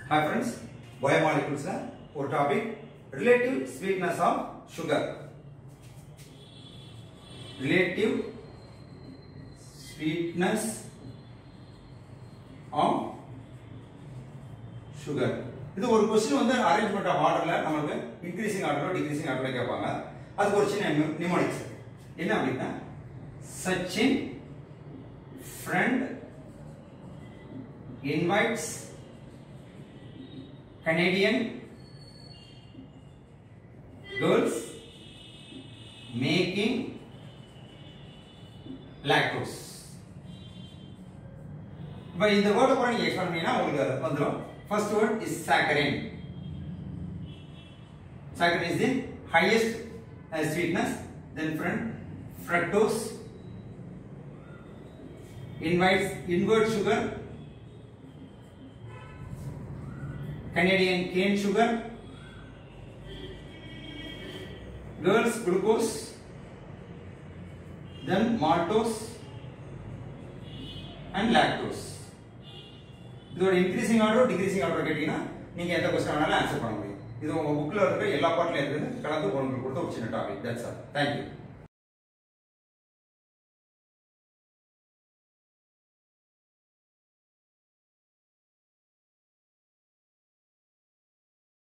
Hi friends பயோமாலிகுல்ஸ்ல ஒரு topic relative sweetness of sugar relative sweetness of sugar இது ஒரு கொஸ்டின் வந்து அரேஞ்ச்மெண்ட் ஆஃப் ஆர்டர்ல நமக்கு இன்க்ரீசிங் ஆர்டரோ டிக்ரீசிங் ஆர்டரோ கேட்பாங்க அதுக்கு ஒரு சின்ன நிமோனிக்ஸ் என்ன அப்படின்னா Sachin friend invites Canadian girls making lactose. இப்போ இந்த வேர்டை கூட நீங்க எக்ஸ்பிளைன் பண்ணீங்கன்னா உங்களுக்கு வந்துடும் first word is saccharin saccharin is the highest sweetness then friend fructose invites invert sugar Canadian cane sugar, girls glucose, then maltose and lactose. இதோட increasing order decreasing order கேட்டீங்கன்னா நீங்க எந்த கொஸ்டின் வேணாலும் ஆன்சர் பண்ண முடியும் இது உங்க புக்ல இருக்கிற எல்லா பாட்டிலும் இருக்குது கலந்து உங்களுக்கு கொடுத்த ஒரு சின்ன டாபிக் தட்ஸ் ஆல் தேங்க்யூ